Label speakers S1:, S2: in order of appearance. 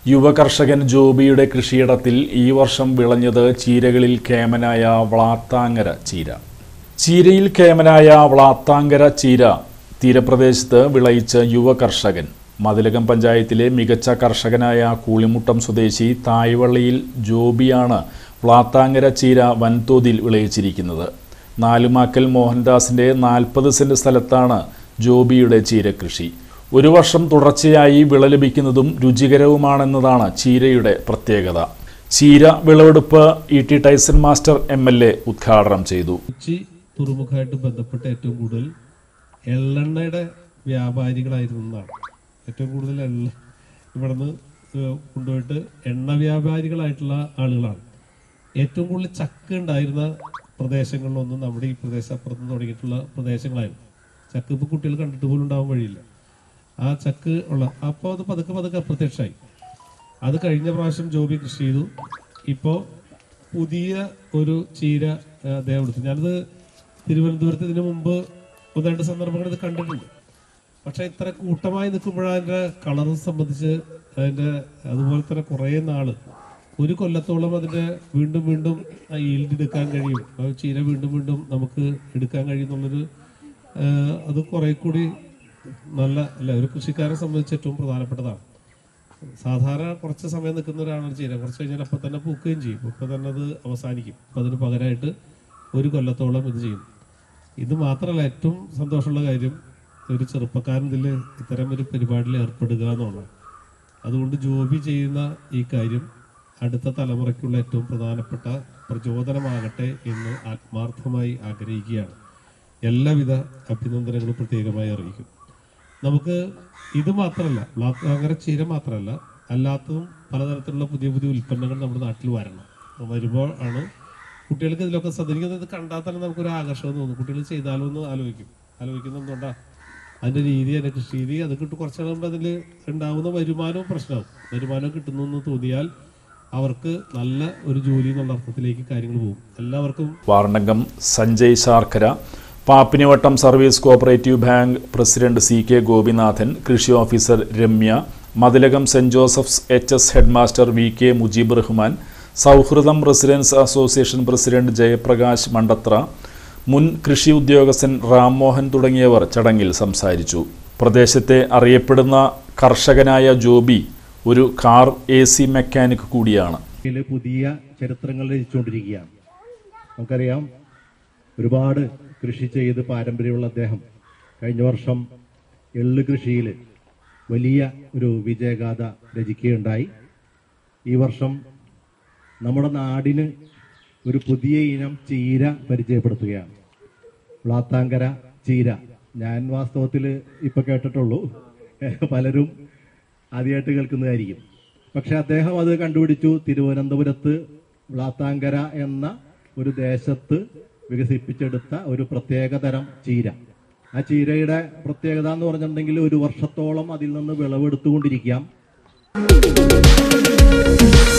S1: യുവ കർഷകൻ ജോബിയുടെ കൃഷിയിടത്തിൽ ഈ വർഷം വിളഞ്ഞത് ചീരകളിൽ കേമനായ വളാത്താങ്കര ചീര ചീരയിൽ കേമനായ വളാത്താങ്കര ചീര തീരപ്രദേശത്ത് വിളയിച്ച യുവ കർഷകൻ മതിലകം പഞ്ചായത്തിലെ മികച്ച കർഷകനായ കൂളിമുട്ടം സ്വദേശി തായ്വള്ളിയിൽ ജോബിയാണ് വളാത്താങ്കര ചീര വൻതോതിൽ വിളയിച്ചിരിക്കുന്നത് നാലുമാക്കൽ മോഹൻദാസിന്റെ നാൽപ്പത് സെന്റ് സ്ഥലത്താണ് ജോബിയുടെ ചീരകൃഷി ഒരു വർഷം തുടർച്ചയായി വിള ലഭിക്കുന്നതും രുചികരവുമാണെന്നതാണ് ചീരയുടെ പ്രത്യേകത ചീര വിളവെടുപ്പ് E T Taison master M L A ഉദ്ഘാടനം ചെയ്തു
S2: കൊച്ചി തുറമുഖമായിട്ട് ബന്ധപ്പെട്ട് ഏറ്റവും കൂടുതൽ എള്ളെണ്ണയുടെ വ്യാപാരികളായിരുന്നതാണ് ഏറ്റവും കൂടുതൽ എള്ള ഇവിടുന്ന് ഏഹ് കൊണ്ടുപോയിട്ട് എണ്ണ വ്യാപാരികളായിട്ടുള്ള ആളുകളാണ് ഏറ്റവും കൂടുതൽ ചക്ക ഉണ്ടായിരുന്ന പ്രദേശങ്ങളിലൊന്നും നമ്മുടെ ഈ പ്രദേശം അപ്പുറത്ത് തുടങ്ങിയിട്ടുള്ള പ്രദേശങ്ങളായിരുന്നു ചക്ക ഇപ്പോൾ കുട്ടികൾ കണ്ടിട്ട് പോലും ഉണ്ടാവാൻ വഴിയില്ല ആ ചക്ക് ഉള്ള അപ്പോൾ അത് പതുക്കെ പതുക്കെ അപ്രത്യക്ഷമായി അത് കഴിഞ്ഞ പ്രാവശ്യം ജോബി കൃഷി ചെയ്തു ഇപ്പോൾ പുതിയ ഒരു ചീര ആ, അദ്ദേഹം എടുത്തു ഞാനത് തിരുവനന്തപുരത്ത് ഇതിനു മുമ്പ് ഒന്ന് രണ്ട് സന്ദർഭങ്ങൾ ഇത് കണ്ടിട്ടുണ്ട് പക്ഷെ ഇത്ര കൂട്ടമായി നിൽക്കുമ്പോഴാണ് അതിന്റെ കളർ സംബന്ധിച്ച് അതിന്റെ അതുപോലെ തന്നെ കുറേ നാള് ഒരു കൊല്ലത്തോളം അതിന്റെ വീണ്ടും വീണ്ടും ആ ഈൽഡ് എടുക്കാൻ കഴിയും ആ ചീര വീണ്ടും വീണ്ടും നമുക്ക് എടുക്കാൻ കഴിയുന്നുള്ളൊരു ആ, അത് കുറെ കൂടി നല്ല അല്ല ഒരു കൃഷിക്കാരെ സംബന്ധിച്ച് ഏറ്റവും പ്രധാനപ്പെട്ടതാണ് സാധാരണ കുറച്ച് സമയം നിൽക്കുന്ന ഒരാളാണ് ചീര കുറച്ച് കഴിഞ്ഞാൽ അപ്പം തന്നെ പൂക്കുകയും ചെയ്യും ഇപ്പം തന്നെ അത് അവസാനിക്കും അപ്പം അതിന് പകരമായിട്ട് ഒരു കൊല്ലത്തോളം ഇത് ചെയ്യും ഇത് മാത്രമല്ല ഏറ്റവും സന്തോഷമുള്ള കാര്യം ഒരു ചെറുപ്പക്കാരൻ ഇതിൽ ഇത്തരം ഒരു പരിപാടിയിൽ ഏർപ്പെടുക എന്നുള്ളതാണ് അതുകൊണ്ട് ജോബി ചെയ്യുന്ന ഈ കാര്യം അടുത്ത തലമുറയ്ക്കുള്ള ഏറ്റവും പ്രധാനപ്പെട്ട പ്രചോദനമാകട്ടെ എന്ന് ആത്മാർത്ഥമായി ആഗ്രഹിക്കുകയാണ് എല്ലാവിധ അഭിനന്ദനങ്ങളും പ്രത്യേകമായി അറിയിക്കും നമുക്ക് ഇത് മാത്രമല്ല അങ്ങനെ ചീര മാത്രമല്ല അല്ലാത്തതും പലതരത്തിലുള്ള പുതിയ പുതിയ ഉൽപ്പന്നങ്ങൾ നമ്മുടെ നാട്ടിൽ വരണം അപ്പോൾ വരുമ്പോൾ ആണ് കുട്ടികൾക്ക് ഇതിലൊക്കെ ശ്രദ്ധിക്കുന്നത് ഇത് കണ്ടാൽ തന്നെ നമുക്കൊരു ആകർഷണം തോന്നും കുട്ടികൾ ചെയ്താലോ എന്ന് ആലോചിക്കും ആലോചിക്കുന്നത് എന്തുകൊണ്ടാ അതിന്റെ രീതി അതിന്റെ കൃഷി രീതി അത് കിട്ടും കുറച്ച് കഴിയുമ്പോൾ അതിൽ ഉണ്ടാവുന്ന വരുമാനവും പ്രശ്നമാവും വരുമാനം കിട്ടുന്നു എന്ന് തോന്നിയാൽ അവർക്ക് നല്ല ഒരു ജോലി എന്നുള്ള അർത്ഥത്തിലേക്ക് കാര്യങ്ങൾ പോകും എല്ലാവർക്കും
S1: വാർണകം Sanjay Sharkara Pappinivattam service cooperative bank president C K Gopinathan കൃഷി officer Ramya Mathilakam saint Joseph's H S headmaster V K Mujeeb Rahman സൗഹൃദം residence association president Jayaprakash Mandathra മുൻ കൃഷി ഉദ്യോഗസ്ഥൻ റാംമോഹൻ തുടങ്ങിയവർ ചടങ്ങിൽ സംസാരിച്ചു പ്രദേശത്തെ അറിയപ്പെടുന്ന കർഷകനായ ജോബി ഒരു കാർ എ സി മെക്കാനിക് കൂടിയാണ്
S3: ഇതില് പുതിയ ചരിത്രങ്ങൾ രചിച്ചുകൊണ്ടിരിക്കുകയാണ് നമുക്കറിയാം ഒരുപാട് കൃഷി ചെയ്ത് പാരമ്പര്യമുള്ള അദ്ദേഹം കഴിഞ്ഞ വർഷം എള്ള് കൃഷിയിൽ വലിയ ഒരു വിജയഗാഥ രചിക്കുകയുണ്ടായി ഈ വർഷം നമ്മുടെ നാടിന് ഒരു പുതിയ ഇനം ചീര പരിചയപ്പെടുത്തുകയാണ് വ്ളാത്താങ്കര ചീര ഞാൻ വാസ്തവത്തിൽ ഇപ്പൊ കേട്ടിട്ടുള്ളൂ പലരും ആദ്യമായിട്ട് കേൾക്കുന്നതായിരിക്കും പക്ഷെ അദ്ദേഹം അത് കണ്ടുപിടിച്ചു തിരുവനന്തപുരത്ത് വ്ളാത്താങ്കര എന്ന ഒരു ദേശത്ത് വികസിപ്പിച്ചെടുത്ത ഒരു പ്രത്യേകതരം ചീര ആ ചീരയുടെ പ്രത്യേകത എന്ന് പറഞ്ഞിട്ടുണ്ടെങ്കിൽ ഒരു വർഷത്തോളം അതിൽ നിന്ന് വിളവെടുത്തുകൊണ്ടിരിക്കാം